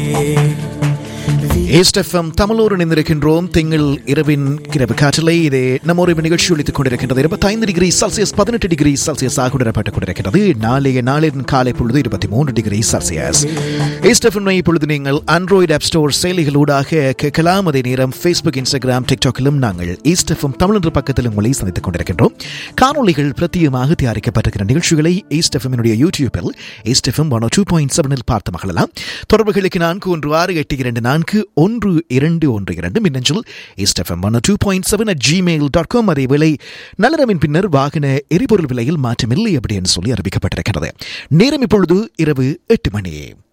ஏஸ்டெஃப்எம் தமிழோடு இணைந்திருக்கின்றோம் திங்கள் இரவின் இரவு காற்றலை இதே நம்ம ஒரு நிகழ்ச்சி ஒழித்துக் கொண்டிருக்கின்றது இருபத்தைந்து டிகிரி செல்சியஸ் பதினெட்டு டிகிரி செல்சியஸ் ஆக உணரப்பட்டுக் கொண்டிருக்கிறது நாளைய நாளின் காலை பொழுது இருபத்தி மூன்று டிகிரி செல்சியஸ் ஏஸ்டெஃப்எம் இப்பொழுது நீங்கள் ஆண்ட்ராய்டு ஆப் ஸ்டோர் செயலிகளூடாக கேட்கலாம் அதே நேரம் ஃபேஸ்புக் இன்ஸ்டாகிராம் டிக்டாக்கிலும் நாங்கள் ஈஸ்டெஃப்எம் தமிழ் என்ற பக்கத்தில் உங்களை சந்தித்துக் கொண்டிருக்கின்றோம் காணொலிகள் பிரத்யேகமாக தயாரிக்கப்பட்டிருக்கிற நிகழ்ச்சிகளை ஈஸ்டெஃப்எம்னுடைய யூடியூபில் ஈஸ்டெஃப்எம் ஒன் டூ பாயிண்ட் செவனில் பார்த்து மகளலாம் தொடர்புகளுக்கு நான்கு ஒன்று ஆறு எட்டு இரண்டு நான்கு ஒன்று இரண்டு ஒன்று இரண்டு மின்னஞ்சல் east FM one two point seven at Gmail dot com அதே வேளை நள்ளிரவின் பின்னர் வாகன எரிபொருள் விலையில் மாற்றமில்லை அப்படின்னு சொல்லி அறிவிக்கப்பட்டிருக்கிறது நேரம் இப்பொழுது இரவு எட்டு மணி